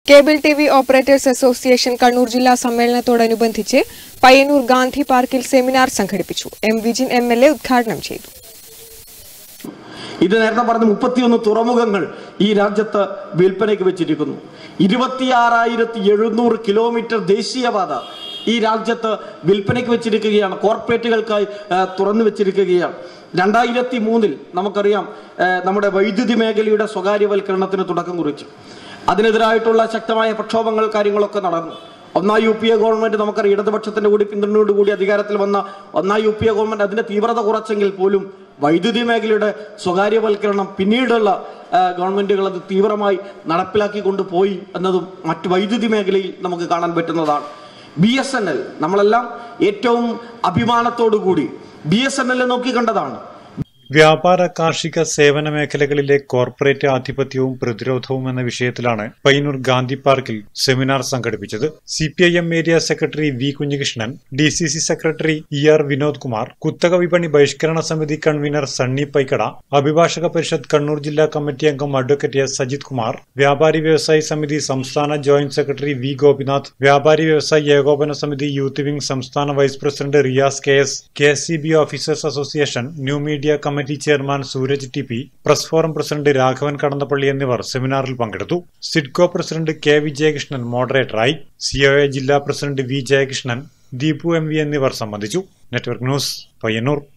cable T V operators association Kannur ജില്ലാ സമ്മേളനത്തോടനുബന്ധിച്ച് പയ്യന്നൂർ ഗാന്ധി പാർക്കിൽ സെമിനാർ സംഘടിപ്പിച്ചു M Vijin M L A ഉദ്ഘാടനം ചെയ്തു ഇത് നേരത്തെ പറഞ്ഞ മുപ്പത്തിയൊന്ന് തുറമുഖങ്ങൾ ഈ രാജ്യത്ത് വിൽപ്പനയ്ക്ക് വെച്ചിരിക്കുന്നു ഇരുപത്തിയാറായിരത്തി എഴുന്നൂറ് കിലോമീറ്റർ ദേശീയപാത ഈ രാജ്യത്ത് വിൽപ്പനയ്ക്ക് വെച്ചിരിക്കുകയാണ് കോർപ്പറേറ്റുകൾക്കായി ആ, തുറന്നു വെച്ചിരിക്കുകയാണ് രണ്ടായിരത്തി മൂന്നിൽ നമുക്കറിയാം ആ, നമ്മുടെ വൈദ്യുതി മേഖലയുടെ സ്വകാര്യവൽക്കരണത്തിന് തുടക്കം കുറിച്ചു അതിനെതിരായിട്ടുള്ള ശക്തമായ പ്രക്ഷോഭങ്ങൾ കാര്യങ്ങളൊക്കെ നടന്നു ഒന്നാം യു പി എ ഗവൺമെന്റ് നമുക്കറിയാം ഇടതുപക്ഷത്തിന്റെ കൂടി പിന്തുണയോടുകൂടി അധികാരത്തിൽ വന്ന ഒന്നാം യു പി എ ഗവൺമെന്റ് അതിന്റെ തീവ്രത കുറച്ചെങ്കിൽ പോലും വൈദ്യുതി മേഖലയുടെ സ്വകാര്യവൽക്കരണം പിന്നീടുള്ള ആ, ഗവൺമെന്റുകൾ അത് തീവ്രമായി നടപ്പിലാക്കിക്കൊണ്ട് പോയി എന്നതും മറ്റു വൈദ്യുതി മേഖലയിൽ നമുക്ക് കാണാൻ പറ്റുന്നതാണ് ബി എസ് എൻ എൽ നമ്മളെല്ലാം ഏറ്റവും അഭിമാനത്തോടു കൂടി ബി എസ് എൻ എൽ നോക്കിക്കണ്ടതാണ് വ്യാപാര കാർഷിക സേവന മേഖലകളിലെ കോർപ്പറേറ്റ് ആധിപത്യവും പ്രതിരോധവും എന്ന വിഷയത്തിലാണ് പയ്യന്നൂർ ഗാന്ധി പാർക്കിൽ സെമിനാർ സംഘടിപ്പിച്ചത് C P I M area secretary V Kunhikrishnan D C C secretary E R Vinod Kumar കുത്തക വിപണി ബഹിഷ്കരണ സമിതി കൺവീനർ സണ്ണി പൈക്കട അഭിഭാഷക പരിഷത്ത് കണ്ണൂർ ജില്ലാ കമ്മിറ്റി അംഗം അഡ്വക്കേറ്റ് എസ് സജിത് കുമാർ വ്യാപാരി വ്യവസായി സമിതി സംസ്ഥാന ജോയിന്റ് സെക്രട്ടറി വി ഗോപിനാഥ് വ്യാപാരി വ്യവസായി ഏകോപന സമിതി യൂത്ത് വിംഗ് സംസ്ഥാന vice president Riyas K S K S C B officers association new media committee chairman Sooraj T P press forum president Raghavan Kadannappally എന്നിവർ സെമിനാറിൽ പങ്കെടുത്തു സിഡ്കോ പ്രസിഡന്റ് കെ വിജയകൃഷ്ണൻ മോഡറേറ്ററായി സിഒഎ ജില്ലാ president V Jayakrishnan Deepu M V എന്നിവർ സംബന്ധിച്ചു നെറ്റ്വർക്ക് ന്യൂസ് പയ്യന്നൂർ